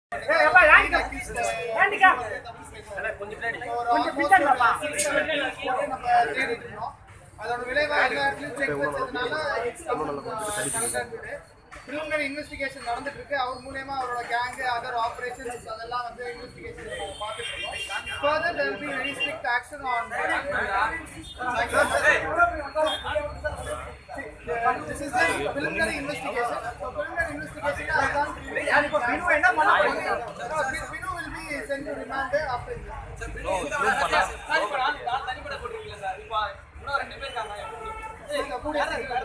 அதோட விளைவா எல்லா இடத்துலயும் செக் வச்சதுனால பிலிமினரி இன்வெஸ்டிகேஷன் நடந்துட்டு இருக்கு அவர் மூலியமா அவரோட கேங் அதர் ஆபரேஷன்ஸ் அதெல்லாம் வந்து இன்வெஸ்டிகேஷன் பார்த்துட்டு இருக்கோம் further there will be very strict action on this is the preliminary investigation so preliminary investigation அதான் Binu will be sent to remand after this தனிப்பட போட்டிருக்கீங்களா சார் இப்போ இன்னும் ரெண்டு பேர் இருக்காங்க இந்த கூடிய சீக்கிரம்